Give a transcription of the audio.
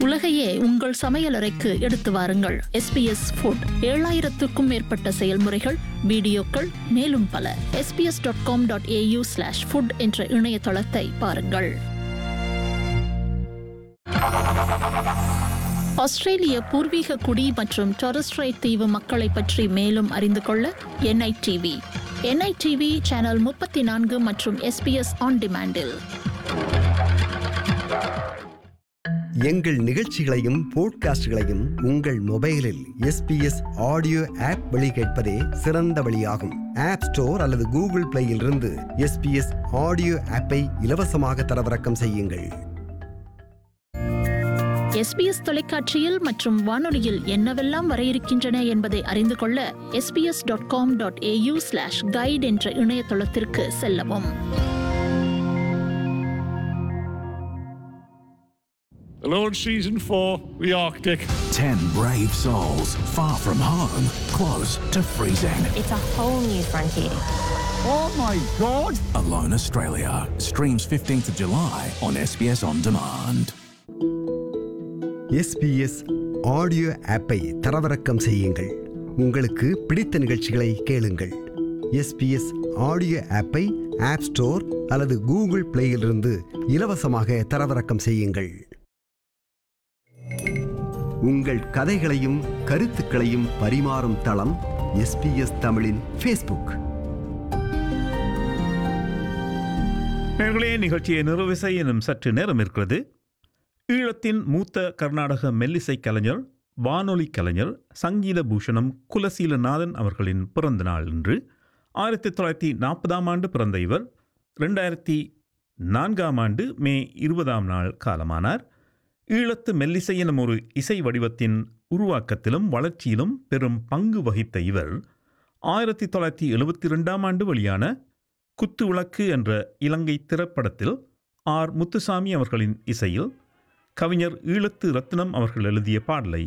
உலகையே உங்கள் சமையலறைக்கு எடுத்து வாருங்கள் எஸ்பிஎஸ் ஃபுட் ஏழாயிரத்துக்கும் மேற்பட்ட செயல்முறைகள் வீடியோக்கள் மேலும் பல SBS dot com dot AU slash food என்ற இணையதளத்தை பாருங்கள் ஆஸ்திரேலிய பூர்வீக குடி மற்றும் டொரஸ்ட்ரைட் தீவு மக்களை பற்றி மேலும் அறிந்து கொள்ள என்ஐடிவி என்ஐடிவி சேனல் முப்பத்தி நான்கு மற்றும் எஸ்பிஎஸ் ஆன் டிமாண்டில் எங்கள் நிகழ்ச்சிகளையும் போட்காஸ்டுகளையும் உங்கள் மொபைலில் எஸ்பிஎஸ் ஆடியோ ஆப் வழி கேட்பதே சிறந்த வழியாகும் ஆப் ஸ்டோர் அல்லது கூகுள் பிளேயில் இருந்து எஸ்பிஎஸ் ஆடியோ ஆப்பை இலவசமாக தரவிறக்கம் செய்யுங்கள் எஸ்பிஎஸ் தொலைக்காட்சியில் மற்றும் வானொலியில் என்னவெல்லாம் வர இருக்கின்றன என்பதை அறிந்து கொள்ள SBS dot com dot AU slash guide என்ற இணையதளத்திற்கு செல்லவும் Launch season four, the Arctic. Ten brave souls, far from home, close to freezing. It's a whole new frontier. Oh my god! Alone Australia streams 15th of July on SBS On Demand. SBS audio ஆப்பை தரவிறக்கம் செய்யுங்கள் உங்களுக்கு பிடித்த நிகழ்ச்சிகளை கேளுங்கள் SBS audio ஆப்பை app store அல்லது Google பிளேயிலிருந்து இலவசமாக தரவிறக்கம் செய்யுங்கள் உங்கள் கதைகளையும் கருத்துக்களையும் பரிமாறும் தளம் எஸ்பிஎஸ் தமிழின் ஃபேஸ்புக் நேர்களே நிகழ்ச்சியை நிறைவு செய்ய இன்னும் சற்று நேரம் இருக்கிறது ஈழத்தின் மூத்த கர்நாடக மெல்லிசை கலைஞர் வானொலி கலைஞர் சங்கீத பூஷணம் குலசீலநாதன் அவர்களின் பிறந்த நாள் இன்று ஆயிரத்தி தொள்ளாயிரத்தி நாற்பதாம் ஆண்டு பிறந்த இவர் ரெண்டாயிரத்தி நான்காம் ஆண்டு மே இருபதாம் நாள் காலமானார் ஈழத்து மெல்லிசை எனும் ஒரு இசை வடிவத்தின் உருவாக்கத்திலும் வளர்ச்சியிலும் பெரும் பங்கு வகித்த இவர் ஆயிரத்தி தொள்ளாயிரத்தி எழுபத்தி ரெண்டாம் ஆண்டு வெளியான குத்து விளக்கு என்ற இலங்கை திரைப்படத்தில் ஆர் முத்துசாமி அவர்களின் இசையில் கவிஞர் ஈழத்து ரத்னம் அவர்கள் எழுதிய பாடலை